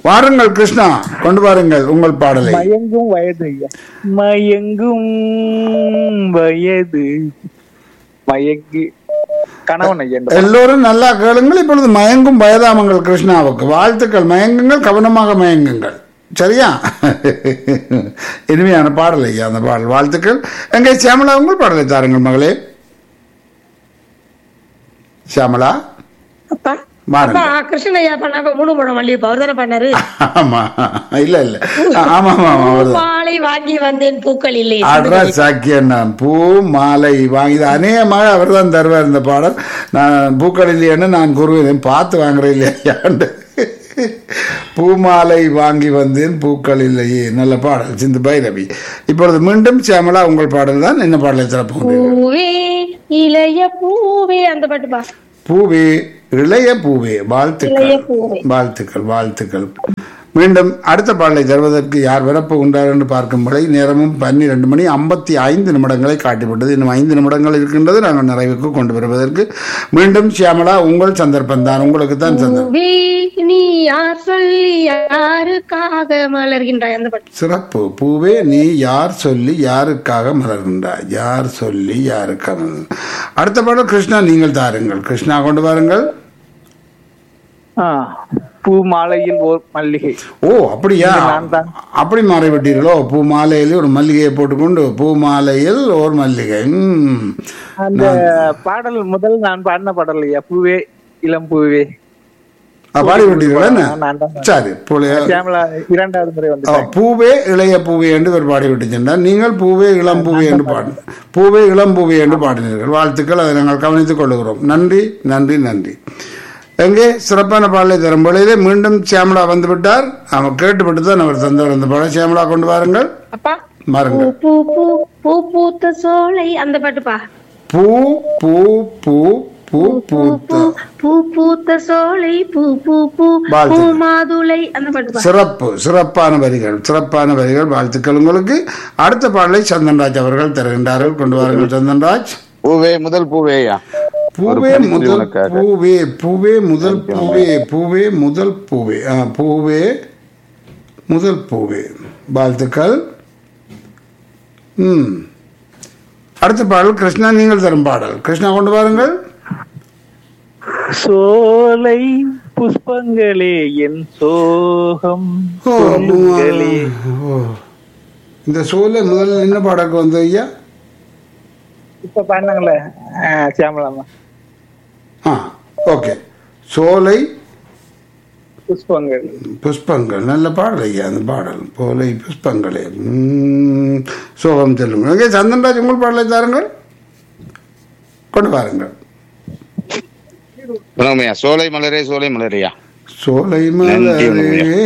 வாருங்கள் கிருஷ்ணா கொண்டு வாருங்கள் உங்கள் பாடலை மயங்கும் வயது ஐயா மயங்கும் வயது மயங்கு கணவன் ஐயா இந்த எல்லோரும் நல்லா கேளுங்கள் இப்பொழுது மயங்கும் வயதாமங்கள் கிருஷ்ணாவுக்கு வாழ்த்துக்கள் மயங்குங்கள் கவனமாக மயங்குங்கள் சரியா இனிமையான பாடல் ஐயா அந்த பாடல் வாழ்த்துக்கள் எங்கே சியாமலா உங்கள் பாடலை தாருங்கள் மகளே சியாமலா அப்பா வாருங்க அப்பா கிருஷ்ணன் ஐயா பண்ணாங்க மூணு படம் மல்லிகைப்பா அவர் தானே பண்ணாரு ஆமா இல்ல இல்ல ஆமா ஆமா ஆமா அவர்தான். மாலை வாங்கி வந்தேன் பூக்கள் இல்லை அட்ரா சாக்கியன் நான் பூ மாலை வாங்கி இது அநேகமாக அவர் தான் தருவார் இந்த பாடல் நான் பூக்கள் இல்லையன்னு நான் கூறுவேன் பார்த்து வாங்குறேன் இல்லையாண்டு பூமாலை வாங்கி வந்தேன் பூக்கள் இல்லையே நல்ல பாடல் சிந்து பைரவி இப்பொழுது மீண்டும் சியாமலா உங்கள் பாடல் தான் என்ன பாடலை திறப்போம் பூவே இளைய பூவே அந்த பாட்டுப்பா பூவே இளைய பூவே இளைய வாழ்த்துக்கள் பூவே வாழ்த்துக்கள் வாழ்த்துக்கள் மீண்டும் அடுத்த பாடலை தருவதற்கு யார் வரப்போகின்றார் என்று பார்க்கும் வேளை நேரமும் பன்னிரண்டு மணி ஐம்பத்தி ஐந்து நிமிடங்களை காட்டிவிட்டது இன்னும் ஐந்து நிமிடங்கள் இருக்கின்றது நாங்கள் நிறைவுக்கு கொண்டு வருவதற்கு மீண்டும் சியாமலா உங்கள் சந்தர்ப்பம் தான் உங்களுக்கு தான் சந்தர்ப்பம் பூவே நீ யார் சொல்லி யாருக்காக மலர்கின்றாய் அந்த பாட்டு சிறப்பு பூவே நீ யார் சொல்லி யாருக்காக மலர்கின்றாய் யார் சொல்லி யாருக்காக மலர் அடுத்த பாடல் கிருஷ்ணா நீங்கள் தாருங்கள் கிருஷ்ணா கொண்டு வாருங்கள் ஆ, பூ மாலையில் ஓர் மல்லிகை ஓ அப்படியா இது நான் தான். அப்படி மாறிவிட்டீர்களோ பூ மாலையில் ஒரு மல்லிகையை போட்டுக்கொண்டு பூ மாலையில் ஓர் மல்லிகை ம். அந்த பாடல் முதல் நான் பாடின பாடல் ஐயா பூவே இளம் பூவே ஆ, பாடிவிட்டீர்களா என்ன நான் தான் சரி புலி- கேமலா இரண்டாவது முறை வந்து ஆ, பூவே இளைய பூவே என்று ஒரு பாடிவிட்டு சென்றார் நீங்கள் பூவே இளம் பூவே என்று பாடு பூவே இளம் பூவே என்று பாடினீர்கள் வாழ்த்துக்கள் அதை நாங்கள் கவனித்துக் கொள்கிறோம் நன்றி நன்றி நன்றி எங்கே சிறப்பான பாடலை தரும் பொழுதே மீண்டும் சியாமலா வந்து விட்டார் அவன் கேட்டுவிட்டு தான் அவர் தந்தவர் அந்த பாடம் சியாமலா கொண்டு வாருங்கள் அப்பா பூ மாறுங்கள் பூ பூ பூ பூத்த சோலை அந்த பாட்டுப்பா பூ பூ பூ பூ பூ பூத்த பூ பூ பூத்த சோலை பூ பூ பூ வாழ்த்து. பூ மாதுளை அந்த பாட்டுப்பா சிறப்பு சிறப்பான வரிகள் சிறப்பான வரிகள் வாழ்த்துக்கள் உங்களுக்கு அடுத்த பாடலை சந்தன்ராஜ் அவர்கள் தருகின்றார்கள் கொண்டு வாருங்கள் சந்தன்ராஜ் பூவே முதல் பூவேயா பூவே முதல் பூவே பூவே முதல் பூவே பூவே முதல் பூவே ஆ, பூவே முதல் பூவே வாழ்த்துக்கள் ம் அடுத்த பாடல் கிருஷ்ணா நீங்கள் தரும் பாடல் கிருஷ்ணா கொண்டு வாருங்கள் சோலை புஷ்பங்களே என் சோகம் ஓ, சொல்லுங்களே ஓ. இந்த சோலை முதல்ல என்ன பாடக்கு வந்து ஐயா இப்ப பாடினாங்களே சியாமலாமா ஆ ஓகே சோலை புஷ்பங்கள் புஷ்பங்கள் நல்ல பாடல் ஐயா அந்த பாடல் போலை புஷ்பங்களே ம், சோகம் செல்லும் எங்கே சந்தன்ராஜ் உங்கள் பாடலை தாருங்கள் கொண்டு வாருங்கள் வணக்கம்யா சோலை மலரே சோலை மலரையா சோலை நன்றி, மலரே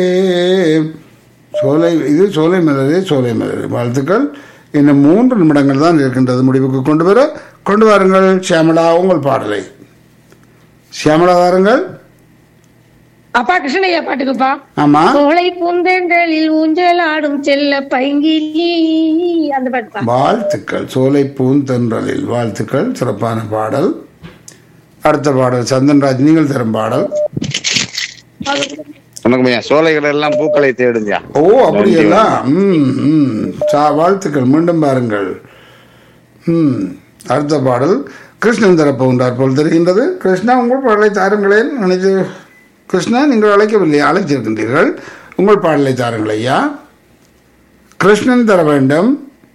சோலை இது சோலை மலரே சோலை மலரே வாழ்த்துக்கள் இன்னும் மூன்று நிமிடங்கள் தான் இருக்கின்றது முடிவுக்கு கொண்டு வர கொண்டு வாருங்கள் சியாமலா உங்கள் பாடலை சியாமலா வாருங்கள் அப்பா கிருஷ்ணன் ஐயா பாட்டுக்குப்பா ஆமா சோலை பூந்தென்றலில் ஊஞ்சலாடும் செல்ல பைங்கிலி அந்த பாட்டுப்பா வாழ்த்துக்கள் சோலை பூந்தென்றலில் வாழ்த்துக்கள் சிறப்பான பாடல் அடுத்த பாடல் சந்தன்ராஜ் நீங்கள் தரும் பாடல் வணக்கம்யா சோலைகள் எல்லாம் பூக்களை தேடுங்கயா ஓ அப்படியெல்லாம் ம் ம் சா வாழ்த்துக்கள் மீண்டும் பாருங்கள் ம் அடுத்த பாடல் கிருஷ்ணன் தரப்போகின்றார் போல் தெரிகின்றது கிருஷ்ணா உங்கள் பாடலை தாருங்களேன் நினைத்து கிருஷ்ணா நீங்கள் அழைக்கவில்லை அழைச்சிருக்கின்றீர்கள் உங்கள் பாடலை தாருங்கள் ஐயா கிருஷ்ணன் தர வேண்டும்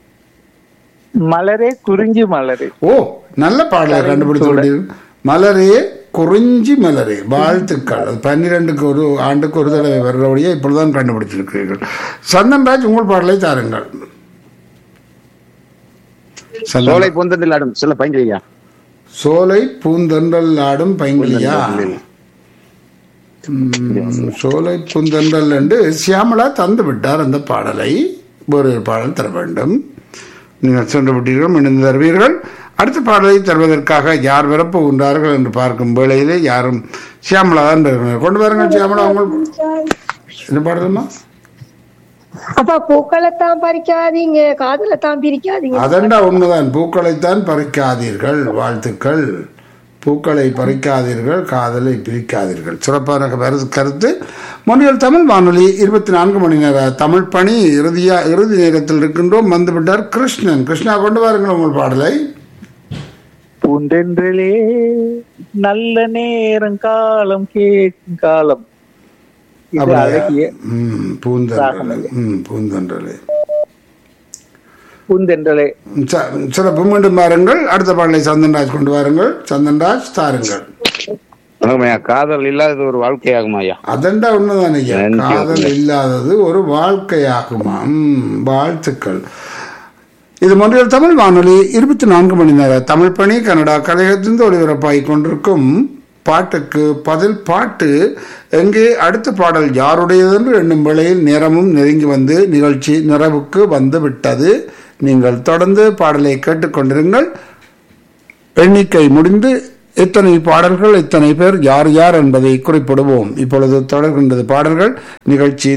மலரே குறிஞ்சி மலரே ஓ நல்ல பாடலை கண்டுபிடித்து விட்டீர்கள் மலரே குறிஞ்சி மலரே வாழ்த்துக்கள் அது பன்னிரெண்டுக்கு ஒரு ஆண்டுக்கு ஒரு தடவை வருகிறபடியே இப்பொழுதுதான் கண்டுபிடிச்சிருக்கிறீர்கள் சந்தன்ராஜ் உங்கள் பாடலை தாருங்கள் சந்தன் சோலை பொந்தத்தில் ஆடும் சில பைங்கிலியா சோலை பூந்தென்றல் ஆடும் பைங்கிலியா ம், சோலை பூந்தென்றல் என்று சியாமலா தந்து விட்டார் அந்த பாடலை ஒரு பாடல் தர வேண்டும் நீங்கள் சென்று விட்டீர்கள் இணைந்து தருவீர்கள் அடுத்த பாடலை தருவதற்காக யார் வரப்போகின்றார்கள் என்று பார்க்கும் வேளையிலே யாரும் சியாமலா தான் வருகிறார்கள். கொண்டு வாருங்கள் சியாமலா உங்கள் என்ன பாடலுமா அப்பா பூக்களைத்தான் பறிக்காதீங்க காதலைத்தான் பிரிக்காதீங்க அதண்டா உண்மைதான் பூக்களைத்தான் பறிக்காதீர்கள் வாழ்த்துக்கள் பூக்களை பறிக்காதீர்கள் காதலை பிரிக்காதீர்கள் சிறப்பான கரு- கருத்து மொழியல் தமிழ் வானொலி இருபத்தி நான்கு மணி நேர தமிழ் பணி இறுதியா இறுதி நேரத்தில் இருக்கின்றோம் வந்துவிட்டார் கிருஷ்ணன் கிருஷ்ணா கொண்டு வாருங்கள் உங்கள் பாடலை பூண்டென்றலே நல்ல நேரம் காலம் கேட்கும் காலம் இது அப்படியா? அழகிய ம் பூந்தன்றலை ம் பூந்தன்றலை பூந்தென்றலே ச- சிறப்பு மீண்டும் வாருங்கள் அடுத்த பாடலை சந்தன்ராஜ் கொண்டு வாருங்கள் சந்தன்ராஜ் தாருங்கள் வணக்கம் ஐயா காதல் இல்லாதது ஒரு வாழ்க்கையாகுமா ஐயா அதண்டா உண்மைதான் ஐயா நன்றி. காதல் இல்லாதது ஒரு வாழ்க்கையாகுமா ம், வாழ்த்துக்கள் இது மொழியில் தமிழ் வானொலி இருபத்தி நான்கு மணி நேர தமிழ் பணி கனடா கலையத்திலிருந்து ஒளிபரப்பாகி கொண்டிருக்கும் பாட்டுக்கு பதில் பாட்டு எங்கே அடுத்த பாடல் யாருடையது என்று எண்ணும் வேளையில் நேரமும் நெருங்கி வந்து நிகழ்ச்சி நிறைவுக்கு வந்து விட்டது நீங்கள் தொடர்ந்து பாடலை கேட்டுக்கொண்டிருங்கள் எண்ணிக்கை முடிந்து எத்தனை பாடல்கள் எத்தனை பேர் யார் யார் என்பதை குறிப்பிடுவோம் இப்பொழுது தொடர்கின்றது பாடல்கள் நிகழ்ச்சி